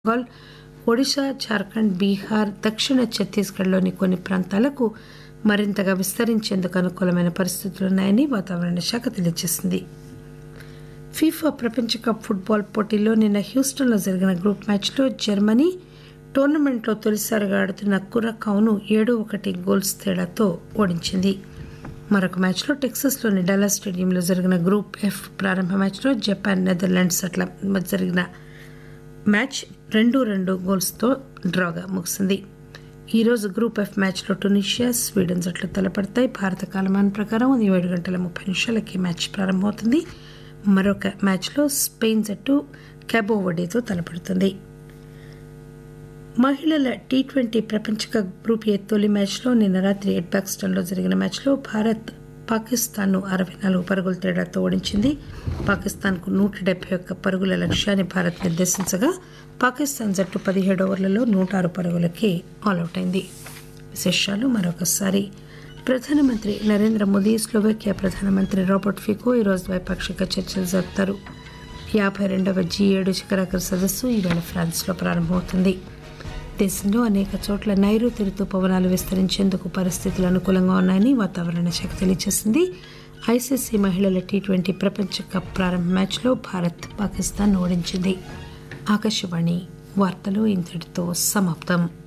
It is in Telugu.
బెంగాల్ ఒడిశా జార్ఖండ్ బీహార్ దక్షిణ ఛత్తీస్గఢ్లోని కొన్ని ప్రాంతాలకు మరింతగా విస్తరించేందుకు అనుకూలమైన పరిస్థితులున్నాయని వాతావరణ శాఖ తెలియజేసింది ఫీఫా ప్రపంచ కప్ ఫుట్బాల్ పోటీల్లో నిన్న హ్యూస్టన్లో జరిగిన గ్రూప్ మ్యాచ్లో జర్మనీ టోర్నమెంట్లో తొలిసారిగా ఆడుతున్న కురకావును ఏడు ఒకటి గోల్స్ తేడాతో ఓడించింది మరొక మ్యాచ్లో టెక్సాస్లోని డల్లాస్ స్టేడియంలో జరిగిన గ్రూప్ ఎఫ్ ప్రారంభ మ్యాచ్లో జపాన్ నెదర్లాండ్స్ అట్ల జరిగిన మ్యాచ్ రెండు రెండు గోల్స్తో డ్రాగా ముగిసింది ఈరోజు గ్రూప్ ఎఫ్ మ్యాచ్లో టునీషియా స్వీడన్ జట్లు తలపడతాయి భారత కాలమానం ప్రకారం ఉదయం ఏడు గంటల ముప్పై నిమిషాలకి మ్యాచ్ ప్రారంభమవుతుంది మరొక మ్యాచ్లో స్పెయిన్ జట్టు క్యాబోవడేతో తలపడుతుంది మహిళల టీ ట్వంటీ ప్రపంచ కప్ గ్రూప్ ఏ తొలి మ్యాచ్లో నిన్న రాత్రి ఎడ్బాక్స్టన్లో జరిగిన మ్యాచ్లో భారత్ పాకిస్తాన్ను అరవై నాలుగు పరుగుల తేడాతో ఓడించింది పాకిస్తాన్కు నూట డెబ్బై ఒక్క పరుగుల లక్ష్యాన్ని భారత్ నిర్దేశించగా పాకిస్తాన్ జట్టు పదిహేడు ఓవర్లలో నూట ఆరు పరుగులకి ఆల్అవుట్ అయింది విశేషాలు మరొకసారి ప్రధానమంత్రి నరేంద్ర మోదీ స్లోవేకియా ప్రధానమంత్రి రాబర్ట్ ఫికో ఈరోజు ద్వైపాక్షిక చర్చలు జరుపుతారు యాభై రెండవ జీ ఏడు శిఖరాగ్ర సదస్సు ఈవేళ ఫ్రాన్స్లో ప్రారంభమవుతుంది దేశంలో అనేక చోట్ల నైరుతి రుతుపవనాలు విస్తరించేందుకు పరిస్థితులు అనుకూలంగా ఉన్నాయని వాతావరణ శాఖ తెలియజేసింది ఐసీసీ మహిళల టీ ట్వంటీ ప్రపంచ కప్ ప్రారంభ మ్యాచ్లో భారత్ పాకిస్తాన్ ఓడించింది ఆకాశవాణి వార్తలు ఇంతటితో సమాప్తం